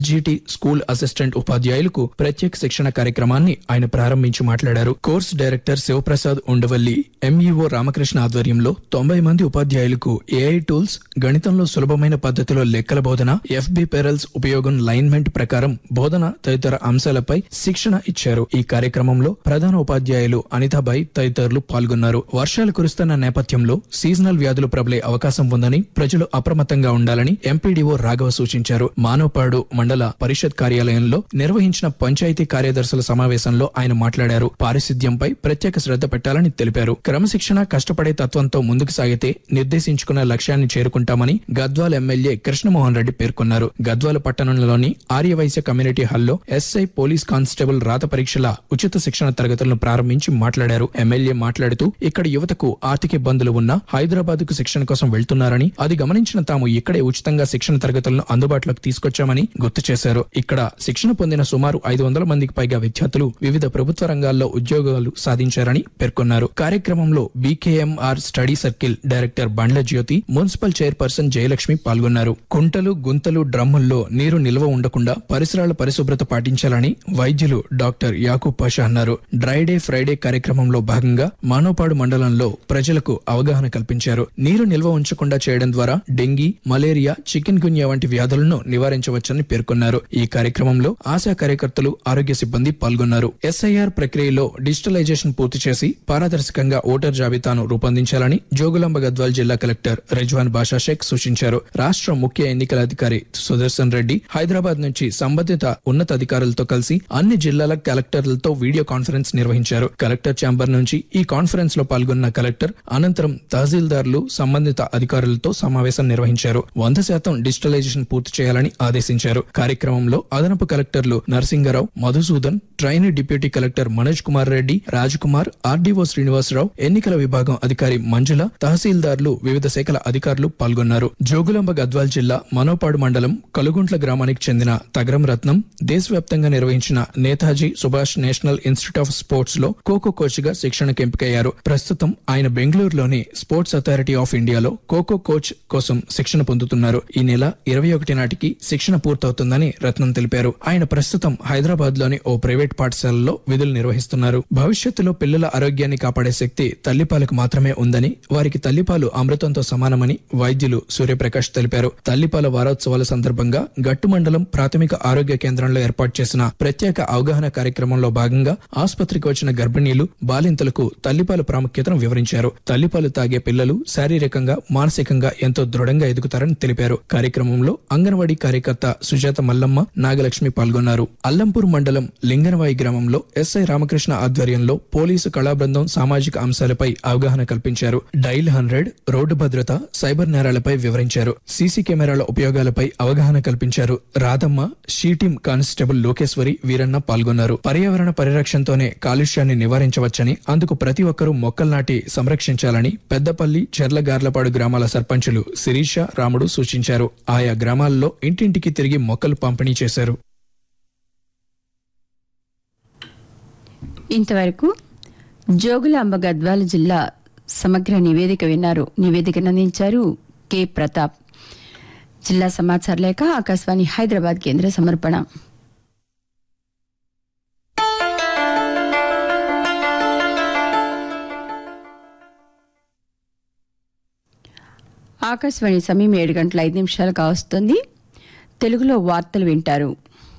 GT school assistant ఉపాధ్యాయులకు ప్రత్యేక శిక్షణ కార్యక్రమాన్ని ఆయన ప్రారంభించి మాట్లాడారు course director Sivaprasad Undavalli MEO Ramakrishna ఆధ్వర్యంలో తొంభై మంది ఉపాధ్యాయులకు ఏఐ టూల్స్ గణితంలో సులభమైన పద్ధతిలో లెక్కల బోధన ఎఫ్బి పెరల్స్ ఉపయోగం లైన్మెంట్ ప్రకారం బోధన తదితర అంశాలపై శిక్షణ ఇచ్చారు ఈ కార్యక్రమంలో ప్రధాన ఉపాధ్యాయులు అనితాబాయి తదితరులు పాల్గొన్నారు వర్షాలు కురుస్తున్న నేపథ్యంలో సీజనల్ వ్యాధులు ప్రబలే అవకాశం ఉందని ప్రజలు అప్రమత్తంగా ఉండాలని ఎంపీడీఓ రాఘవ సూచించారు మానవపాడు మండల పరిషత్ కార్యాలయంలో నిర్వహించిన పంచాయతీ కార్యదర్శుల సమావేశంలో ఆయన మాట్లాడారు పారిశుద్ధ్యంపై ప్రత్యేక శ్రద్ధ పెట్టాలని తెలిపారు క్రమశిక్షణ కష్టపడే తత్వంతో ముందుకు సాగితే నిర్దేశించుకున్న లక్ష్యాన్ని చేరుకుంటామని గద్వాల ఎమ్మెల్యే కృష్ణమోహన్ రెడ్డి పేర్కొన్నారు గద్వాల పట్టణంలోని ఆర్యవైశ్య కమ్యూనిటీ హాల్లో ఎస్ఐ పోలీస్ కానిస్టేబుల్ రాత పరీక్షల ఉచిత శిక్షణ తరగతులను ప్రారంభించి మాట్లాడారు ఎమ్మెల్యే మాట్లాడుతూ ఇక్కడ యువతకు ఆర్థిక ఇబ్బందులు ఉన్నా హైదరాబాద్ కు శిక్షణ కోసం వెళ్తున్నారని అది గమనించిన తాము ఇక్కడే ఉచితంగా శిక్షణ తరగతులను అందుబాటులోకి తీసుకొచ్చామని గుర్తు చేశారు ఇక్కడ శిక్షణ పొందిన సుమారు ఐదు వందల మందికి పైగా విద్యార్థులు వివిధ ప్రభుత్వ రంగాల్లో ఉద్యోగాలు సాధించారని పేర్కొన్నారు కార్యక్రమంలో BKMR study circle director Bandla Jyothi municipal chairperson Jayalakshmi పాల్గొన్నారు కుంటలు గుంతలు డ్రమ్ముల్లో నీరు నిల్వ ఉండకుండా పరిసరాల పరిశుభ్రత పాటించాలని వైద్యులు డాక్టర్ యాకూబ్ పాషా అన్నారు డ్రై డే ఫ్రైడే కార్యక్రమంలో భాగంగా మానోపాడు మండలంలో ప్రజలకు అవగాహన కల్పించారు నీరు నిల్వ ఉంచకుండా చేయడం ద్వారా డెంగీ మలేరియా చికెన్ గున్యా వంటి వ్యాధులను నివారించవచ్చని పేర్కొన్నారు ఈ కార్యక్రమంలో ఆశా కార్యకర్తలు ఆరోగ్య సిబ్బంది పాల్గొన్నారు ఎస్ఐఆర్ ప్రక్రియలో డిజిటలైజేషన్ పూర్తి చేసి పారదర్శకంగా ఓటర్ జాబితాను రూపొందించాలని జోగులాంబ గద్వాల్ జిల్లా కలెక్టర్ రెజ్వాన్ బాషా షేక్ సూచించారు రాష్ట్ర ముఖ్య ఎన్నికల అధికారి సుదర్శన్ రెడ్డి హైదరాబాద్ నుంచి సంబంధిత ఉన్నతాధికారులతో కలిసి అన్ని జిల్లాల కలెక్టర్లతో వీడియో కాన్ఫరెన్స్ నిర్వహించారు కలెక్టర్ ఛాంబర్ నుంచి ఈ కాన్ఫరెన్స్ లో పాల్గొన్న కలెక్టర్ అనంతరం తహసీల్దార్లు సంబంధిత అధికారులతో సమావేశం నిర్వహించారు వంద శాతం డిజిటలైజేషన్ పూర్తి చేయాలని ఆదేశించారు కార్యక్రమంలో అదనపు కలెక్టర్లు Narasingarao Madhusudan trainee deputy collector Manoj Kumar Reddy Raj Kumar RDO Srinivasarao ఎన్నికల విభాగం అధికారి మంజుల తహసీల్దార్లు వివిధ శాఖల అధికారులు పాల్గొన్నారు జోగులాంబ గద్వాల్ జిల్లా మనోపాడు మండలం కలుగుంట్ల గ్రామానికి చెందిన తగరం రత్నం దేశవ్యాప్తంగా నిర్వహించిన Netaji Subhash national institute of sports లో ఖోఖో కోచ్ గా శిక్షణకు ఎంపికయ్యారు ప్రస్తుతం ఆయన బెంగళూరులోని స్పోర్ట్స్ అథారిటీ ఆఫ్ ఇండియాలో ఖోఖో కోచ్ కోసం శిక్షణ పొందుతున్నారు ఈ నెల ఇరవై ఒకటి నాటికి శిక్షణ పూర్తవుతుందని రత్నం తెలిపారు ఆయన ప్రస్తుతం హైదరాబాద్ లోని ఓ ప్రైవేట్ పాఠశాలలో విధులు నిర్వహిస్తున్నారు భవిష్యత్తులో పిల్లల ఆరోగ్యాన్ని కాపాడే శక్తి తల్లిపాలకు మాత్రమే ఉందని వారికి తల్లిపాలు అమృతంతో సమానమని వైద్యులు సూర్యప్రకాష్ తెలిపారు తల్లిపాల వారోత్సవాల సందర్భంగా గట్టు మండలం ప్రాథమిక ఆరోగ్య కేంద్రంలో ఏర్పాటు చేసిన ప్రత్యేక అవగాహన కార్యక్రమంలో భాగంగా ఆసుపత్రికి వచ్చిన గర్భిణీలు బాలింతలకు తల్లిపాల ప్రాముఖ్యతను వివరించారు తల్లిపాలు తాగే పిల్లలు శారీరకంగా మానసికంగా ఎంతో దృఢంగా ఎదుగుతారని తెలిపారు కార్యక్రమంలో అంగన్వాడీ కార్యకర్త సుజాత మల్లమ్మ నాగలక్ష్మి పాల్గొన్నారు అల్లంపూర్ మండలం లింగనవాయి గ్రామంలో ఎస్ఐ రామకృష్ణ ఆధ్వర్యంలో పోలీసు కళా బృందం సామాజిక అంశాలపై అవగాహన కల్పించారు డైల్ హండ్రెడ్ రోడ్డు భద్రత సైబర్ నేరాలపై వివరించారు సీసీ కెమెరాల ఉపయోగాలపై అవగాహన కల్పించారు రాధమ్మ షీటీం కానిస్టేబుల్ లోకేశ్వరి వీరన్న పాల్గొన్నారు పర్యావరణ పరిరక్షణతోనే కాలుష్యాన్ని నివారించవచ్చని అందుకు ప్రతి ఒక్కరూ మొక్కలు నాటి సంరక్షించాలని పెద్దపల్లి చెర్లగార్లపాడు గ్రామాల సర్పంచులు శిరీష రాముడు సూచించారు ఆయా గ్రామాల్లో ఇంటింటికి తిరిగి మొక్కలు పంపిణీ చేశారు ఇంతవరకు జోగులాంబ గద్వాల జిల్లా సమగ్ర నివేదిక విన్నారు నివేదికను అందించారు కె ప్రతాప్ జిల్లా సమాచార లేఖ ఆకాశవాణి హైదరాబాద్ కేంద్ర సమర్పణ ఆకాశవాణి సమయం ఏడు గంటల ఐదు నిమిషాలు కావస్తుంది తెలుగులో వార్తలు వింటారు